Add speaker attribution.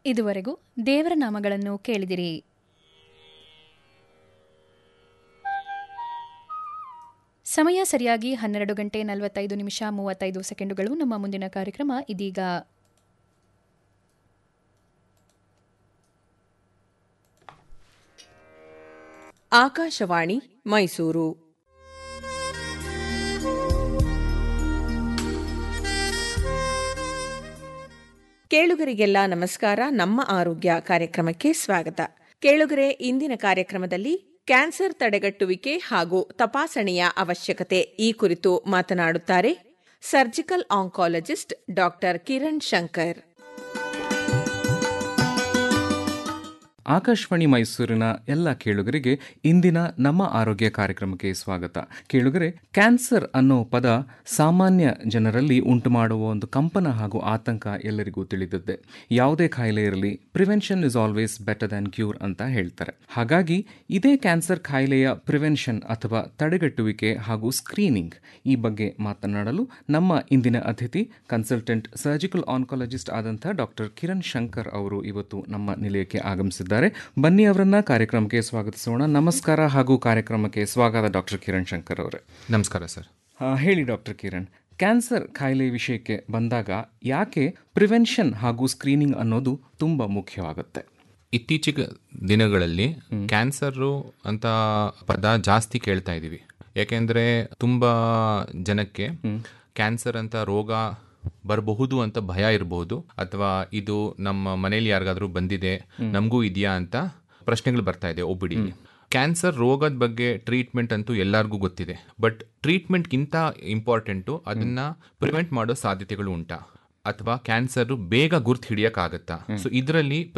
Speaker 1: ಇದುವರೆಗೂ ದೇವರ ನಾಮಗಳನ್ನು ಕೇಳಿದಿರಿ ಸಮಯ ಸರಿಯಾಗಿ ಹನ್ನೆರಡು ಗಂಟೆ ನಲವತ್ತೈದು ನಿಮಿಷ ಮೂವತ್ತೈದು ಸೆಕೆಂಡುಗಳು ನಮ್ಮ ಮುಂದಿನ ಕಾರ್ಯಕ್ರಮ ಇದೀಗ
Speaker 2: ಆಕಾಶವಾಣಿ ಮೈಸೂರು ಕೇಳುಗರಿಗೆಲ್ಲ ನಮಸ್ಕಾರ ನಮ್ಮ ಆರೋಗ್ಯ ಕಾರ್ಯಕ್ರಮಕ್ಕೆ ಸ್ವಾಗತ ಕೇಳುಗರೆ ಇಂದಿನ ಕಾರ್ಯಕ್ರಮದಲ್ಲಿ ಕ್ಯಾನ್ಸರ್ ತಡೆಗಟ್ಟುವಿಕೆ ಹಾಗೂ ತಪಾಸಣೆಯ ಅವಶ್ಯಕತೆ ಈ ಕುರಿತು ಮಾತನಾಡುತ್ತಾರೆ surgical oncologist doctor Kiran Shankar
Speaker 3: Akashvani ಮೈಸೂರಿನ ಎಲ್ಲ ಕೇಳುಗರಿಗೆ ಇಂದಿನ ನಮ್ಮ ಆರೋಗ್ಯ ಕಾರ್ಯಕ್ರಮಕ್ಕೆ ಸ್ವಾಗತ ಕೇಳುಗರೆ ಕ್ಯಾನ್ಸರ್ ಅನ್ನೋ ಪದ ಸಾಮಾನ್ಯ ಜನರಲ್ಲಿ ಉಂಟು ಮಾಡುವ ಒಂದು ಕಂಪನ ಹಾಗೂ ಆತಂಕ ಎಲ್ಲರಿಗೂ ತಿಳಿದದ್ದೇ ಯಾವುದೇ ಕಾಯಿಲೆ ಇರಲಿ prevention is always better than cure ಅಂತ ಹೇಳ್ತಾರೆ ಹಾಗಾಗಿ ಇದೇ ಕ್ಯಾನ್ಸರ್ ಕಾಯಿಲೆಯ ಪ್ರಿವೆನ್ಷನ್ ಅಥವಾ ತಡೆಗಟ್ಟುವಿಕೆ ಹಾಗೂ ಸ್ಕ್ರೀನಿಂಗ್ ಈ ಬಗ್ಗೆ ಮಾತನಾಡಲು ನಮ್ಮ ಇಂದಿನ ಅತಿಥಿ ಕನ್ಸಲ್ಟೆಂಟ್ ಸರ್ಜಿಕಲ್ ಆನ್ಕಾಲಜಿಸ್ಟ್ ಆದಂಥ ಡಾಕ್ಟರ್ ಕಿರಣ್ ಶಂಕರ್ ಅವರು ಇವತ್ತು ನಮ್ಮ ನಿಲಯಕ್ಕೆ ಆಗಮಿಸಿದ್ದಾರೆ ಬನ್ನಿ ಅವರನ್ನ ಕಾರ್ಯಕ್ರಮಕ್ಕೆ ಸ್ವಾಗತಿಸೋಣ ನಮಸ್ಕಾರ ಹಾಗೂ ಕಾರ್ಯಕ್ರಮಕ್ಕೆ ಸ್ವಾಗತ ಡಾಕ್ಟರ್ ಕಿರಣ್ ಶಂಕರ್ ಅವರೇ
Speaker 4: ನಮಸ್ಕಾರ ಸರ್
Speaker 3: ಆ, ಹೇಳಿ ಡಾಕ್ಟರ್ ಕಿರಣ್ ಕ್ಯಾನ್ಸರ್ ಕಾಯಿಲೆ ವಿಷಯಕ್ಕೆ ಬಂದಾಗ ಯಾಕೆ ಪ್ರಿವೆನ್ಷನ್ ಹಾಗೂ ಸ್ಕ್ರೀನಿಂಗ್ ಅನ್ನೋದು ತುಂಬ ಮುಖ್ಯವಾಗುತ್ತೆ
Speaker 4: ಇತ್ತೀಚಿನ ದಿನಗಳಲ್ಲಿ ಕ್ಯಾನ್ಸರು ಅಂತ ಪದ ಜಾಸ್ತಿ ಕೇಳ್ತಾ ಇದ್ದೀವಿ ಯಾಕೆಂದ್ರೆ ತುಂಬಾ ಜನಕ್ಕೆ ಕ್ಯಾನ್ಸರ್ ಅಂತ ರೋಗ ಬರಬಹುದು ಅಂತ ಭಯ ಇರಬಹುದು ಅಥವಾ ಇದು ನಮ್ಮ ಮನೇಲಿ ಯಾರಿಗಾದ್ರೂ ಬಂದಿದೆ ನಮಗೂ ಇದೆಯಾ ಅಂತ ಪ್ರಶ್ನೆಗಳು ಬರ್ತಾ ಇದೆ ಒಬ್ಬಿಡಿ ಕ್ಯಾನ್ಸರ್ ರೋಗದ ಬಗ್ಗೆ ಟ್ರೀಟ್ಮೆಂಟ್ ಅಂತೂ ಎಲ್ಲರಿಗೂ ಗೊತ್ತಿದೆ ಬಟ್ ಟ್ರೀಟ್ಮೆಂಟ್ಗಿಂತ ಇಂಪಾರ್ಟೆಂಟು ಅದನ್ನ ಪ್ರಿವೆಂಟ್ ಮಾಡೋ ಸಾಧ್ಯತೆಗಳು ಉಂಟಾ ಅಥವಾ ಕ್ಯಾನ್ಸರ್ ಬೇಗ ಗುರ್ತು ಹಿಡಿಯಕ್ಕಾಗತ್ತಾ ಸೊ ಇದರಲ್ಲಿ